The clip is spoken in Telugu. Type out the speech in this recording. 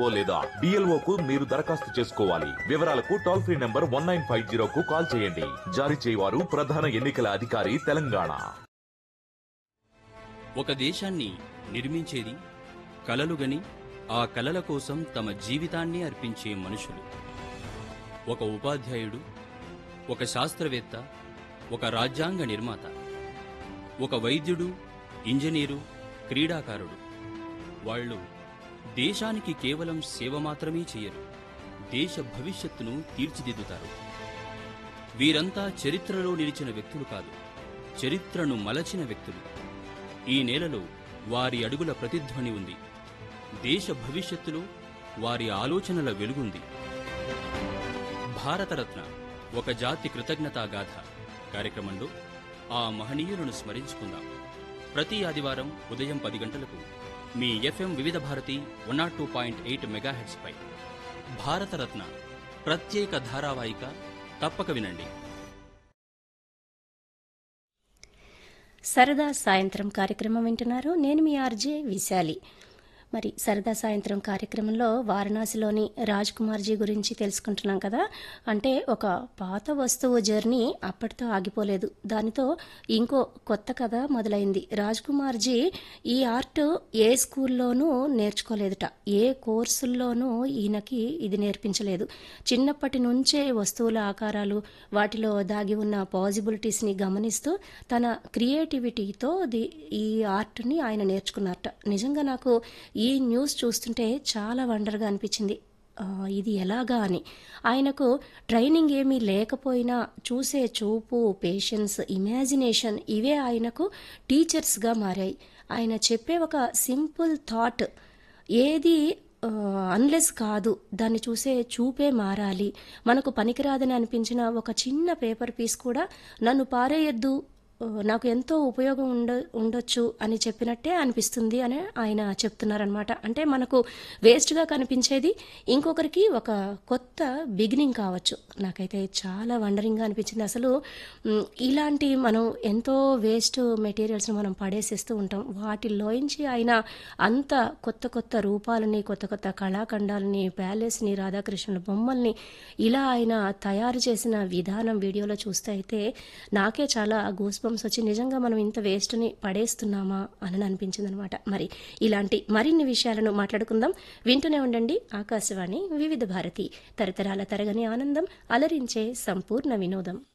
ఓ లేదా డిఎల్ఓ కు మీరు దరఖాస్తు చేసుకోవాలి వివరాలకు toll free number one nine five zero కు కాల్ చేయండి జారీ చేయవారు ప్రధాన ఎన్నికల అధికారి తెలంగాణ ఒక దేశాన్ని నిర్మించేది కలలుగని ఆ కలల కోసం తమ జీవితాన్ని అర్పించే మనుషులు ఒక ఉపాధ్యాయుడు ఒక శాస్త్రవేత్త ఒక రాజ్యాంగ నిర్మాత ఒక వైద్యుడు ఇంజనీరు క్రీడాకారుడు వాళ్ళు దేశానికి కేవలం సేవ మాత్రమే చేయరు దేశ భవిష్యత్తును తీర్చిదిద్దుతారు వీరంతా చరిత్రలో నిలిచిన వ్యక్తులు కాదు చరిత్రను మలచిన వ్యక్తులు ఈ నేలలో వారి అడుగుల ప్రతిధ్వని ఉంది దేశ భవిష్యత్తులో వారి ఆలోచనల వెలుగుంది భారతరత్న ఒక జాతి కృతజ్ఞతా గాథ కార్యక్రమంలో ఆ మహనీయులను స్మరించుకుందాం ప్రతి ఆదివారం ఉదయం పది గంటలకు మీ FM Vividh Bharati one nought two point eight మెగాహెడ్స్పై భారతరత్న ప్రత్యేక ధారావాహిక తప్పక వినండి సరదా సాయంత్రం కార్యక్రమం వింటున్నారు నేను మీ ఆర్జే విశాలి మరి సరదా సాయంత్రం కార్యక్రమంలో వారణాసిలోని రాజ్ కుమార్జీ గురించి తెలుసుకుంటున్నాం కదా అంటే ఒక పాత వస్తువు జర్నీ అప్పటితో ఆగిపోలేదు దానితో ఇంకో కొత్త కథ మొదలైంది రాజ్ కుమార్జీ ఈ ఆర్ట్ ఏ స్కూల్లోనూ నేర్చుకోలేదుట ఏ కోర్సుల్లోనూ ఈయనకి ఇది నేర్పించలేదు చిన్నప్పటి నుంచే వస్తువుల ఆకారాలు వాటిలో దాగి ఉన్న పాజిబిలిటీస్ని గమనిస్తూ తన క్రియేటివిటీతో ది ఈ ఆర్ట్ని ఆయన నేర్చుకున్నారట నిజంగా నాకు ఈ న్యూస్ చూస్తుంటే చాలా వండర్గా అనిపించింది ఆ, ఇది ఎలాగా అని ఆయనకు ట్రైనింగ్ ఏమీ లేకపోయినా చూసే చూపు పేషెన్స్ ఇమాజినేషన్ ఇవే ఆయనకు టీచర్స్గా మారాయి ఆయన చెప్పే ఒక సింపుల్ థాట్ ఏది అన్లెస్ కాదు దాన్ని చూసే చూపే మారాలి మనకు పనికిరాదని అనిపించిన ఒక చిన్న పేపర్ పీస్ కూడా నన్ను పారేయొద్దు ఆ, నాకు ఎంతో ఉపయోగం ఉండ ఉండొచ్చు అని చెప్పినట్టే అనిపిస్తుంది అని ఆయన చెప్తున్నారనమాట అంటే మనకు వేస్ట్గా కనిపించేది ఇంకొకరికి ఒక కొత్త బిగినింగ్ కావచ్చు నాకైతే చాలా వండరింగ్గా అనిపించింది అసలు మ్, ఇలాంటి మనం ఎంతో వేస్ట్ మెటీరియల్స్ని మనం పడేసేస్తూ ఉంటాం వాటిల్లోంచి ఆయన అంత కొత్త కొత్త రూపాలని కొత్త కొత్త కళాఖండాలని ప్యాలెస్ని రాధాకృష్ణుల బొమ్మల్ని ఇలా ఆయన తయారు చేసిన విధానం వీడియోలో చూస్తే అయితే నాకే చాలా గూస్ బంప్స్ వచ్చి నిజంగా మనం ఇంత వేస్ట్ని పడేస్తున్నామా అని అనిపించింది అనమాట మరి ఇలాంటి మరిన్ని విషయాలను మాట్లాడుకుందాం వింటూనే ఉండండి ఆకాశవాణి వివిధ భారతి తరతరాల తరగని ఆనందం అలరించే సంపూర్ణ వినోదం